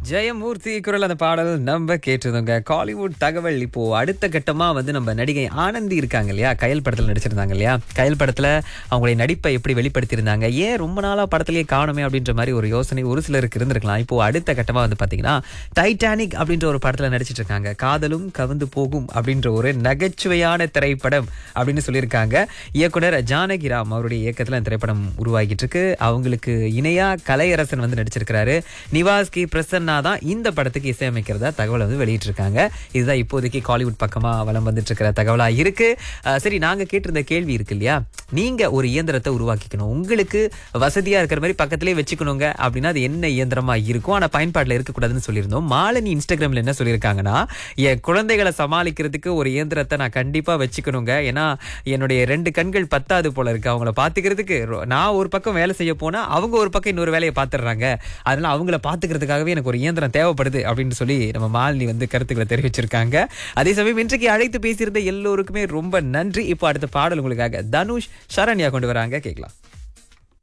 ஜெயமூர்த்தி குரல் அந்த பாடல் நம்ம கேட்டிருந்தோங்க காலிவுட் தகவல் இப்போ அடுத்த கட்டமா வந்து நம்ம நடிகை ஆனந்தி இருக்காங்க இல்லையா கயல் படத்துல நடிச்சிருந்தாங்க இல்லையா கயல் படத்துல அவங்களுடைய நடிப்பை எப்படி வெளிப்படுத்தியிருந்தாங்க ஏன் ரொம்ப நாளா படத்திலேயே காணுமே அப்படின்ற மாதிரி ஒரு யோசனை ஒரு சிலருக்கு இருந்திருக்கலாம் இப்போ அடுத்த கட்டமா வந்து பாத்தீங்கன்னா டைட்டானிக் அப்படின்ற ஒரு படத்துல நடிச்சிட்டு இருக்காங்க காதலும் கவுந்து போகும் அப்படின்ற ஒரு நகைச்சுவையான திரைப்படம் அப்படின்னு சொல்லியிருக்காங்க இயக்குனர் ஜானகிராம் அவருடைய இயக்கத்துல அந்த திரைப்படம் உருவாகிட்டு இருக்கு அவங்களுக்கு இணையா கலையரசன் வந்து நடிச்சிருக்கிறாரு நிவாஸ் கி பிரசன்னா தான் இந்த படத்துக்கு இசையமைக்கிறதா தகவல் வந்து வெளியிட்டிருக்காங்க இதுதான் இப்போதைக்கு காலிவுட் பக்கமா வலம் வந்துட்டு இருக்கிற தகவலா இருக்கு அஹ் சரி நாங்க கேட்டிருந்த கேள்வி இருக்கு இல்லையா நீங்க ஒரு இயந்திரத்தை உருவாக்கிக்கணும் உங்களுக்கு வசதியா இருக்கிற மாதிரி பக்கத்திலே வச்சுக்கணுங்க அப்படின்னா அது என்ன இயந்திரமா இருக்கும் ஆனா பயன்பாட்டுல இருக்கக்கூடாதுன்னு சொல்லியிருந்தோம் மாலினி இன்ஸ்டாகிராம்ல என்ன சொல்லியிருக்காங்கன்னா என் குழந்தைகளை சமாளிக்கிறதுக்கு ஒரு இயந்திரத்தை நான் கண்டிப்பா வச்சுக்கணுங்க ஏன்னா என்னுடைய ரெண்டு கண்கள் பத்தாது போல இருக்கு அவங்கள பாத்துக்கிறதுக்கு ரொ- நான் ஒரு பக்கம் வேலை செய்ய போனா அவங்க ஒரு பக்கம் இன்னொரு வேலையை பாத்துடுறாங்க அதனால அவங்கள பாத்துக்கிறதுக்காகவே எனக்கு ஒரு இயந்திரம் தேவைப்படுது அப்படின்னு சொல்லி நம்ம மாலினி வந்து கருத்துக்களை தெரிவிச்சிருக்காங்க அதே சமயம் இன்றைக்கு அழைத்து பேசியிருந்த எல்லோருக்குமே ரொம்ப நன்றி இப்போ அடுத்த பாடல் உங்களுக்காக தனுஷ் சரண்யா கொண்டு வராங்க கேட்கலாம்